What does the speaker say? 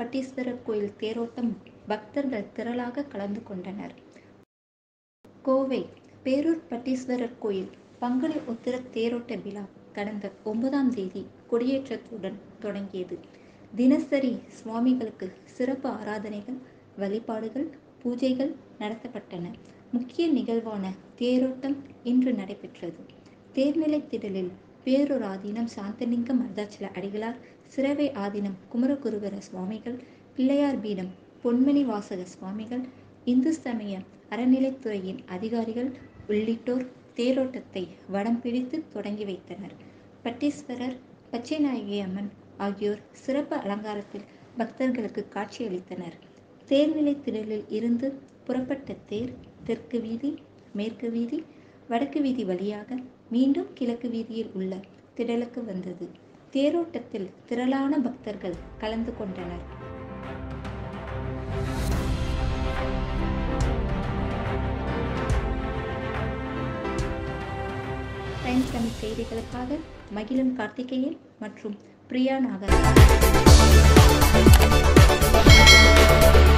பட்டீஸ்வரர் கோயில் தேரோட்டம் பக்தர்கள் திரளாக கலந்து கொண்டனர் கோவை பேரூர் பட்டீஸ்வரர் கோயில் பங்குனி உத்திர தேரோட்ட விழா கடந்த ஒன்பதாம் தேதி கொடியேற்றத்துடன் தொடங்கியது தினசரி சுவாமிகளுக்கு சிறப்பு ஆராதனைகள் வழிபாடுகள் பூஜைகள் நடத்தப்பட்டன முக்கிய நிகழ்வான தேரோட்டம் இன்று நடைபெற்றது தேர்நிலை திடலில் பேரூர் ஆதீனம் சாந்தலிங்கம் அருதாச்சல அடிகளார் சிறவை ஆதீனம் குமரகுருவர சுவாமிகள் பிள்ளையார் பீடம் பொன்மணி வாசக சுவாமிகள் இந்து சமய அறநிலைத்துறையின் அதிகாரிகள் உள்ளிட்டோர் தேரோட்டத்தை வடம் பிடித்து தொடங்கி வைத்தனர் பட்டீஸ்வரர் பச்சைநாயகி அம்மன் ஆகியோர் சிறப்பு அலங்காரத்தில் பக்தர்களுக்கு காட்சியளித்தனர் தேர்நிலை திடலில் இருந்து புறப்பட்ட தேர் தெற்கு வீதி மேற்கு வீதி வடக்கு வீதி வழியாக மீண்டும் கிழக்கு வீதியில் உள்ள திடலுக்கு வந்தது தேரோட்டத்தில் திரளான பக்தர்கள் கலந்து கொண்டனர் டைம்ஸ் தமிழ் செய்திகளுக்காக மகிழன் கார்த்திகேயன் மற்றும் பிரியா நாகர்